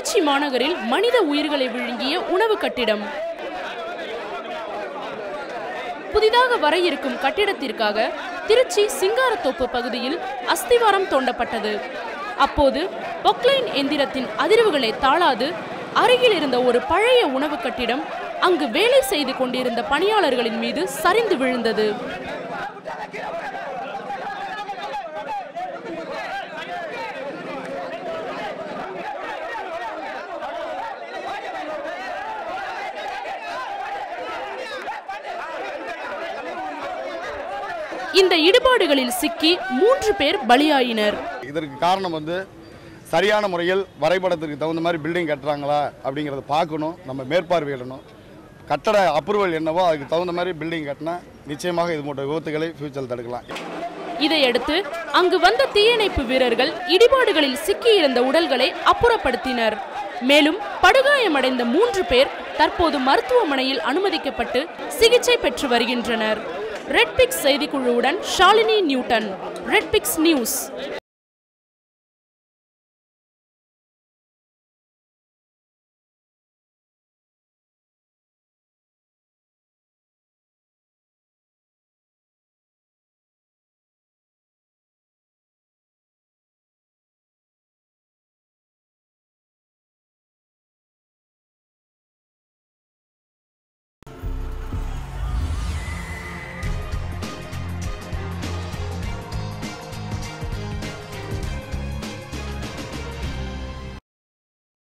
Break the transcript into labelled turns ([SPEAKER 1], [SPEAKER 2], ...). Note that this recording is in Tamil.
[SPEAKER 1] திருச்சி மாநகரில் மனித உயிர்களை விழுங்கிய உணவு கட்டிடம் புதிதாக வர இருக்கும் கட்டிடத்திற்காக திருச்சி சிங்காரத்தோப்பு பகுதியில் அஸ்திவாரம் தோண்டப்பட்டது அப்போது பொக்லைன் எந்திரத்தின் அதிர்வுகளை தாளாது அருகில் இருந்த ஒரு பழைய உணவு கட்டிடம் அங்கு வேலை செய்து கொண்டிருந்த பணியாளர்களின் மீது சரிந்து விழுந்தது இந்த இடிபாடுகளில் சிக்கி மூன்று பேர் பலியாயினர்
[SPEAKER 2] இதற்கு காரணம் வந்து சரியான முறையில் வரைபடத்திற்கு தகுந்த மாதிரி பில்டிங் கட்டுறாங்களா அப்படிங்கிறத பார்க்கணும் நம்ம மேற்பார்வையிடணும் கட்டட அப்ரூவல் என்னவோ அதுக்கு தகுந்த மாதிரி பில்டிங் கட்டினா நிச்சயமாக இது போன்ற விபத்துகளை ஃபியூச்சரில் தடுக்கலாம்
[SPEAKER 1] இதையடுத்து அங்கு வந்த தீயணைப்பு வீரர்கள் இடிபாடுகளில் சிக்கியிருந்த உடல்களை அப்புறப்படுத்தினர் மேலும் படுகாயமடைந்த மூன்று பேர் தற்போது மருத்துவமனையில் அனுமதிக்கப்பட்டு சிகிச்சை பெற்று வருகின்றனர் ரெட்பிக்ஸ் செய்திக்குழுவுடன் ஷாலினி நியூட்டன் ரெட்பிக்ஸ் நியூஸ்